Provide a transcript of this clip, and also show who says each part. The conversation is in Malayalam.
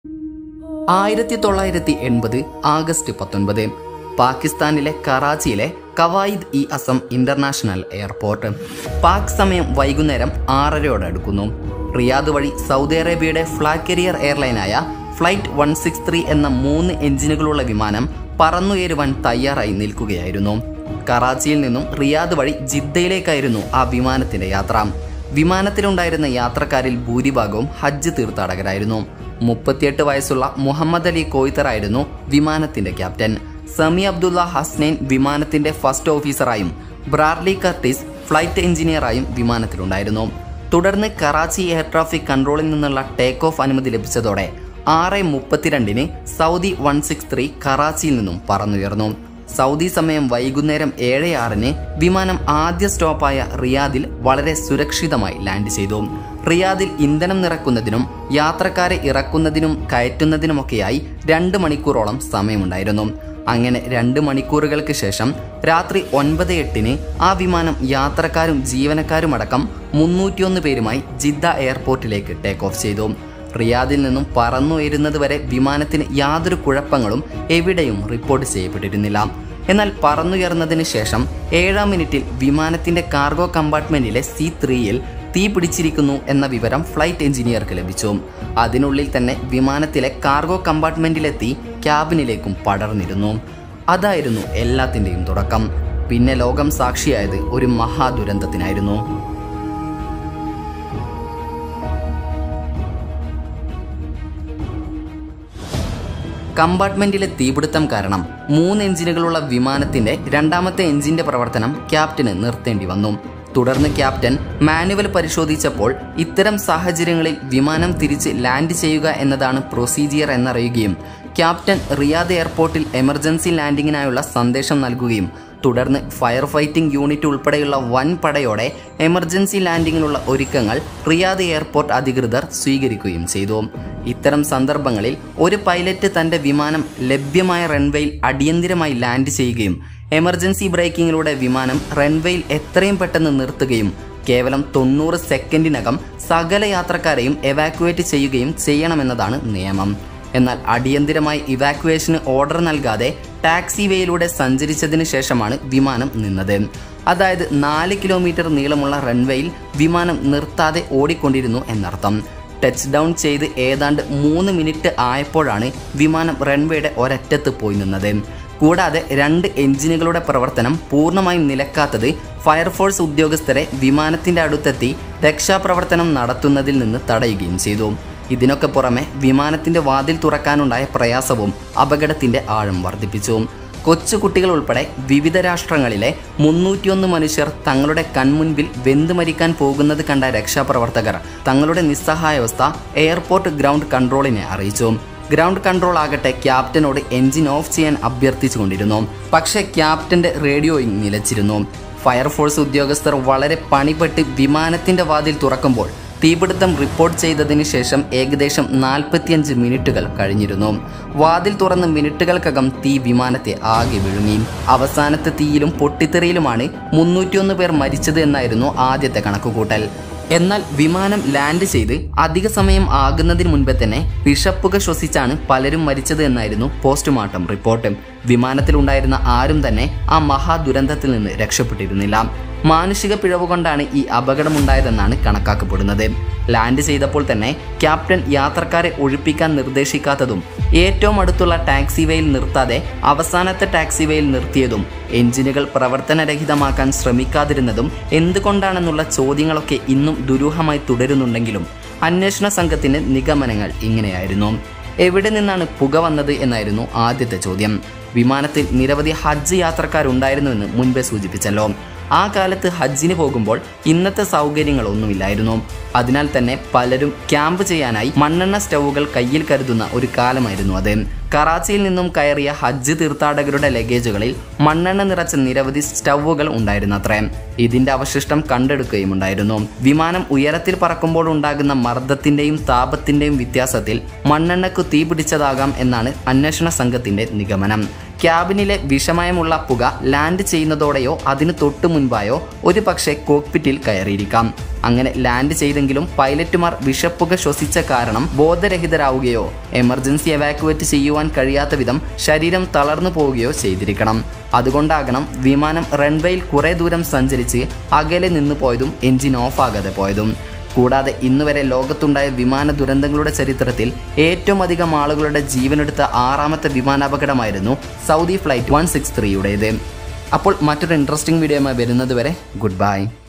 Speaker 1: ആയിരത്തി തൊള്ളായിരത്തി എൺപത് ആഗസ്റ്റ് പത്തൊൻപത് പാകിസ്ഥാനിലെ കറാച്ചിയിലെ കവായിദ് ഇ അസം ഇന്റർനാഷണൽ എയർപോർട്ട് പാക് സമയം വൈകുന്നേരം ആറരയോടെ അടുക്കുന്നു റിയാദ് വഴി സൗദി അറേബ്യയുടെ ഫ്ലാഗ് കരിയർ എയർലൈനായ ഫ്ലൈറ്റ് വൺ സിക്സ് ത്രീ എന്ന മൂന്ന് എഞ്ചിനുകളുള്ള വിമാനം പറന്നുയരുവാൻ തയ്യാറായി നിൽക്കുകയായിരുന്നു കറാച്ചിയിൽ നിന്നും റിയാദ് വഴി ജിദ്ദയിലേക്കായിരുന്നു ആ വിമാനത്തിന്റെ യാത്ര വിമാനത്തിലുണ്ടായിരുന്ന യാത്രക്കാരിൽ ഭൂരിഭാഗവും ഹജ്ജ് തീർത്ഥാടകരായിരുന്നു മുപ്പത്തിയെട്ട് വയസ്സുള്ള മുഹമ്മദ് അലി കോയിത്തറായിരുന്നു വിമാനത്തിന്റെ ക്യാപ്റ്റൻ സമി അബ്ദുള്ള ഹസ്നൈൻ വിമാനത്തിന്റെ ഫസ്റ്റ് ഓഫീസറായും ബ്രാർലി കർട്ടിസ് ഫ്ലൈറ്റ് എഞ്ചിനീയറായും വിമാനത്തിലുണ്ടായിരുന്നു തുടർന്ന് കറാച്ചി എയർ ട്രാഫിക് കൺട്രോളിൽ നിന്നുള്ള ടേക്ക് ഓഫ് അനുമതി ലഭിച്ചതോടെ ആറ് മുപ്പത്തിരണ്ടിന് സൗദി വൺ സിക്സ് ത്രീ കറാച്ചിയിൽ നിന്നും പറന്നുയർന്നു സൗദി സമയം വൈകുന്നേരം ഏഴ് ആറിന് വിമാനം ആദ്യ സ്റ്റോപ്പായ റിയാദിൽ വളരെ സുരക്ഷിതമായി ലാൻഡ് ചെയ്തു റിയാദിൽ ഇന്ധനം നിറക്കുന്നതിനും യാത്രക്കാരെ ഇറക്കുന്നതിനും കയറ്റുന്നതിനുമൊക്കെയായി രണ്ട് മണിക്കൂറോളം സമയമുണ്ടായിരുന്നു അങ്ങനെ രണ്ട് മണിക്കൂറുകൾക്ക് ശേഷം രാത്രി ഒൻപത് എട്ടിന് ആ വിമാനം യാത്രക്കാരും ജീവനക്കാരും അടക്കം മുന്നൂറ്റിയൊന്ന് പേരുമായി ജിദ്ദ എയർപോർട്ടിലേക്ക് ടേക്ക് ഓഫ് ചെയ്തു റിയാദിൽ നിന്നും പറന്നുയരുന്നത് വരെ വിമാനത്തിന് യാതൊരു കുഴപ്പങ്ങളും എവിടെയും റിപ്പോർട്ട് ചെയ്യപ്പെട്ടിരുന്നില്ല എന്നാൽ പറന്നുയർന്നതിന് ശേഷം ഏഴാം മിനിറ്റിൽ വിമാനത്തിന്റെ കാർഗോ കമ്പാർട്ട്മെന്റിലെ സി ത്രീയിൽ തീ പിടിച്ചിരിക്കുന്നു എന്ന വിവരം ഫ്ലൈറ്റ് എഞ്ചിനീയർക്ക് ലഭിച്ചു അതിനുള്ളിൽ തന്നെ വിമാനത്തിലെ കാർഗോ കമ്പാർട്ട്മെന്റിലെത്തി ക്യാബിനിലേക്കും പടർന്നിരുന്നു അതായിരുന്നു എല്ലാത്തിൻ്റെയും തുടക്കം പിന്നെ ലോകം സാക്ഷിയായത് ഒരു മഹാദുരന്തത്തിനായിരുന്നു കമ്പാർട്ട്മെന്റിലെ തീപിടുത്തം കാരണം മൂന്ന് എഞ്ചിനുകളുള്ള വിമാനത്തിന്റെ രണ്ടാമത്തെ എഞ്ചിന്റെ പ്രവർത്തനം ക്യാപ്റ്റന് നിർത്തേണ്ടി വന്നു തുടർന്ന് ക്യാപ്റ്റൻ മാനുവൽ പരിശോധിച്ചപ്പോൾ ഇത്തരം സാഹചര്യങ്ങളിൽ വിമാനം തിരിച്ച് ലാൻഡ് ചെയ്യുക എന്നതാണ് പ്രൊസീജിയർ എന്നറിയുകയും ക്യാപ്റ്റൻ റിയാദ് എയർപോർട്ടിൽ എമർജൻസി ലാൻഡിങ്ങിനായുള്ള സന്ദേശം നൽകുകയും തുടർന്ന് ഫയർ ഫൈറ്റിംഗ് യൂണിറ്റ് ഉൾപ്പെടെയുള്ള വൻ പടയോടെ എമർജൻസി ലാൻഡിങ്ങിനുള്ള ഒരുക്കങ്ങൾ റിയാദ് എയർപോർട്ട് അധികൃതർ സ്വീകരിക്കുകയും ചെയ്തു ഇത്തരം സന്ദർഭങ്ങളിൽ ഒരു പൈലറ്റ് തന്റെ വിമാനം ലഭ്യമായ റൺവേയിൽ അടിയന്തിരമായി ലാൻഡ് ചെയ്യുകയും എമർജൻസി ബ്രേക്കിങ്ങിലൂടെ വിമാനം റൺവേയിൽ എത്രയും പെട്ടെന്ന് നിർത്തുകയും കേവലം തൊണ്ണൂറ് സെക്കൻഡിനകം സകല യാത്രക്കാരെയും എവാക്യുവേറ്റ് ചെയ്യുകയും ചെയ്യണമെന്നതാണ് നിയമം എന്നാൽ അടിയന്തിരമായി ഇവാക്യുവേഷന് ഓർഡർ നൽകാതെ ടാക്സി വേയിലൂടെ സഞ്ചരിച്ചതിന് ശേഷമാണ് വിമാനം നിന്നത് അതായത് നാല് കിലോമീറ്റർ നീളമുള്ള റൺവേയിൽ വിമാനം നിർത്താതെ ഓടിക്കൊണ്ടിരുന്നു എന്നർത്ഥം ടച്ച് ഡൗൺ ചെയ്ത് ഏതാണ്ട് മൂന്ന് മിനിറ്റ് ആയപ്പോഴാണ് വിമാനം റൺവേയുടെ ഒരറ്റത്ത് പോയി നിന്നത് കൂടാതെ രണ്ട് എഞ്ചിനുകളുടെ പ്രവർത്തനം പൂർണ്ണമായും നിലക്കാത്തത് ഫയർഫോഴ്സ് ഉദ്യോഗസ്ഥരെ വിമാനത്തിന്റെ അടുത്തെത്തി രക്ഷാപ്രവർത്തനം നടത്തുന്നതിൽ നിന്ന് തടയുകയും ചെയ്തു ഇതിനൊക്കെ പുറമെ വിമാനത്തിന്റെ വാതിൽ തുറക്കാനുണ്ടായ പ്രയാസവും അപകടത്തിന്റെ ആഴം വർദ്ധിപ്പിച്ചു കൊച്ചുകുട്ടികൾ ഉൾപ്പെടെ വിവിധ രാഷ്ട്രങ്ങളിലെ മുന്നൂറ്റിയൊന്ന് മനുഷ്യർ തങ്ങളുടെ കൺമുൻപിൽ വെന്ത് മരിക്കാൻ പോകുന്നത് കണ്ട രക്ഷാപ്രവർത്തകർ തങ്ങളുടെ നിസ്സഹായാവസ്ഥ എയർപോർട്ട് ഗ്രൗണ്ട് കൺട്രോളിനെ അറിയിച്ചു ഗ്രൗണ്ട് കൺട്രോൾ ആകട്ടെ ക്യാപ്റ്റനോട് എഞ്ചിൻ ഓഫ് ചെയ്യാൻ അഭ്യർത്ഥിച്ചുകൊണ്ടിരുന്നു പക്ഷേ ക്യാപ്റ്റന്റെ റേഡിയോയും നിലച്ചിരുന്നു ഫയർഫോഴ്സ് ഉദ്യോഗസ്ഥർ വളരെ പണിപ്പെട്ട് വിമാനത്തിന്റെ വാതിൽ തുറക്കുമ്പോൾ തീപിടുത്തം റിപ്പോർട്ട് ചെയ്തതിന് ശേഷം ഏകദേശം നാൽപ്പത്തിയഞ്ച് മിനിറ്റുകൾ കഴിഞ്ഞിരുന്നു വാതിൽ തുറന്ന് മിനിറ്റുകൾക്കകം തീ വിമാനത്തെ ആകെ വിഴുങ്ങി അവസാനത്തെ തീയിലും പൊട്ടിത്തെറിയിലുമാണ് മുന്നൂറ്റിയൊന്ന് പേർ മരിച്ചത് എന്നായിരുന്നു ആദ്യത്തെ കണക്കുകൂട്ടൽ എന്നാൽ വിമാനം ലാൻഡ് ചെയ്ത് അധിക സമയം ആകുന്നതിന് മുൻപേ തന്നെ വിഷപ്പുക ശ്വസിച്ചാണ് പലരും മരിച്ചത് എന്നായിരുന്നു പോസ്റ്റ്മോർട്ടം റിപ്പോർട്ട് വിമാനത്തിലുണ്ടായിരുന്ന ആരും തന്നെ ആ മഹാദുരന്തത്തിൽ നിന്ന് രക്ഷപ്പെട്ടിരുന്നില്ല മാനുഷിക പിഴവ് കൊണ്ടാണ് ഈ അപകടമുണ്ടായതെന്നാണ് കണക്കാക്കപ്പെടുന്നത് ലാൻഡ് ചെയ്തപ്പോൾ തന്നെ ക്യാപ്റ്റൻ യാത്രക്കാരെ ഒഴിപ്പിക്കാൻ നിർദ്ദേശിക്കാത്തതും ഏറ്റവും അടുത്തുള്ള ടാക്സിവേയിൽ നിർത്താതെ അവസാനത്തെ ടാക്സിവേയിൽ നിർത്തിയതും എഞ്ചിനുകൾ പ്രവർത്തനരഹിതമാക്കാൻ ശ്രമിക്കാതിരുന്നതും എന്തുകൊണ്ടാണെന്നുള്ള ചോദ്യങ്ങളൊക്കെ ഇന്നും ദുരൂഹമായി തുടരുന്നുണ്ടെങ്കിലും അന്വേഷണ സംഘത്തിന്റെ നിഗമനങ്ങൾ ഇങ്ങനെയായിരുന്നു എവിടെ നിന്നാണ് പുക വന്നത് എന്നായിരുന്നു ആദ്യത്തെ ചോദ്യം വിമാനത്തിൽ നിരവധി ഹജ്ജ് യാത്രക്കാരുണ്ടായിരുന്നുവെന്ന് മുൻപേ സൂചിപ്പിച്ചല്ലോ ആ കാലത്ത് ഹജ്ജിന് പോകുമ്പോൾ ഇന്നത്തെ സൗകര്യങ്ങളൊന്നുമില്ലായിരുന്നു അതിനാൽ തന്നെ പലരും ക്യാമ്പ് ചെയ്യാനായി മണ്ണെണ്ണ സ്റ്റൗകൾ കയ്യിൽ കരുതുന്ന ഒരു കാലമായിരുന്നു അത് കറാച്ചിയിൽ നിന്നും കയറിയ ഹജ്ജ് തീർത്ഥാടകരുടെ ലഗേജുകളിൽ മണ്ണെണ്ണ നിറച്ച നിരവധി സ്റ്റൗകൾ ഉണ്ടായിരുന്നത്രേ ഇതിന്റെ അവശിഷ്ടം കണ്ടെടുക്കുകയും ഉണ്ടായിരുന്നു വിമാനം ഉയരത്തിൽ പറക്കുമ്പോൾ ഉണ്ടാകുന്ന മർദ്ദത്തിന്റെയും താപത്തിന്റെയും വ്യത്യാസത്തിൽ മണ്ണെണ്ണയ്ക്ക് തീ പിടിച്ചതാകാം എന്നാണ് അന്വേഷണ സംഘത്തിന്റെ നിഗമനം ക്യാബിനിലെ വിഷമയമുള്ള പുക ലാൻഡ് ചെയ്യുന്നതോടെയോ അതിന് തൊട്ടു മുൻപായോ ഒരു പക്ഷേ കോക്പിറ്റിൽ കയറിയിരിക്കാം അങ്ങനെ ലാൻഡ് ചെയ്തെങ്കിലും പൈലറ്റുമാർ വിഷപ്പുക ശ്വസിച്ച കാരണം ബോധരഹിതരാവുകയോ എമർജൻസി എവാക്യുവേറ്റ് ചെയ്യുവാൻ കഴിയാത്ത വിധം ശരീരം തളർന്നു പോവുകയോ ചെയ്തിരിക്കണം അതുകൊണ്ടാകണം വിമാനം റൺവേയിൽ കുറേ ദൂരം സഞ്ചരിച്ച് അകലെ നിന്ന് പോയതും എഞ്ചിൻ ഓഫാകാതെ പോയതും കൂടാതെ ഇന്നുവരെ ലോകത്തുണ്ടായ വിമാന ദുരന്തങ്ങളുടെ ചരിത്രത്തിൽ ഏറ്റവും അധികം ആളുകളുടെ ജീവനെടുത്ത ആറാമത്തെ വിമാനാപകടമായിരുന്നു സൗദി ഫ്ലൈറ്റ് വൺ സിക്സ് ത്രീയുടേത് അപ്പോൾ മറ്റൊരു ഇൻട്രസ്റ്റിംഗ് വീഡിയോയുമായി വരുന്നത് വരെ ഗുഡ് ബൈ